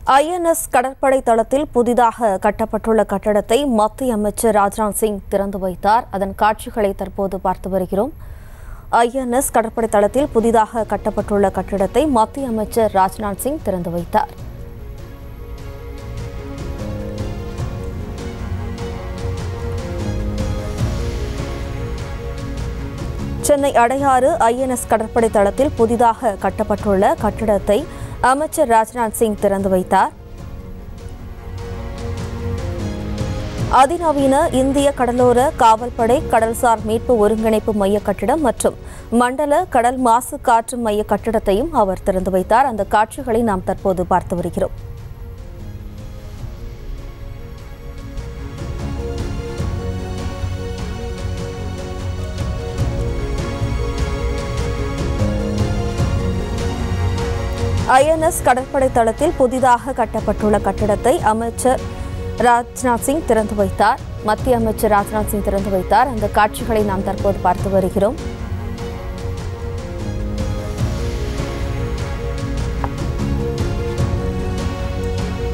INS கடற்படை தளத்தில் புதிதாக கட்டப்பட்டுள்ள கட்டடத்தை மத்திய அமைச்சர் ராஜ்நாத் சிங் திறந்து வைத்தார் அதன் காட்சிகளை தற்போது பார்த்து வருகிறோம் ஐஎன்எஸ் கடற்படை தளத்தில் புதிதாக கட்டப்பட்டுள்ள கட்டடத்தை மத்திய அமைச்சர் ராஜ்நாத் சிங் திறந்து வைத்தார் சென்னை அடையாறு ஐஎன்எஸ் கடற்படை தளத்தில் புதிதாக கட்டப்பட்டுள்ள கட்டிடத்தை அமைச்சர் ராஜ்நாத் சிங் திறந்து வைத்தார் அதிநவீன இந்திய கடலோர காவல்படை கடல்சார் மீட்பு ஒருங்கிணைப்பு மைய கட்டிடம் மற்றும் மண்டல கடல் மாசு காற்று மைய கட்டிடத்தையும் அவர் திறந்து வைத்தார் அந்த காட்சிகளை நாம் தற்போது பார்த்து வருகிறோம் ஐஎன்எஸ் கடற்படை தளத்தில் புதிதாக கட்டப்பட்டுள்ள கட்டிடத்தை அமைச்சர் ராஜ்நாத் சிங் திறந்து வைத்தார் மத்திய அமைச்சர் ராஜ்நாத் சிங் திறந்து வைத்தார் அந்த காட்சிகளை நாம் தற்போது பார்த்து வருகிறோம்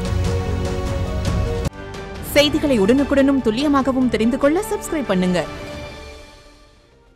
செய்திகளை உடனுக்குடனும் துல்லியமாகவும் தெரிந்து கொள்ள சப்ஸ்கிரைப் பண்ணுங்க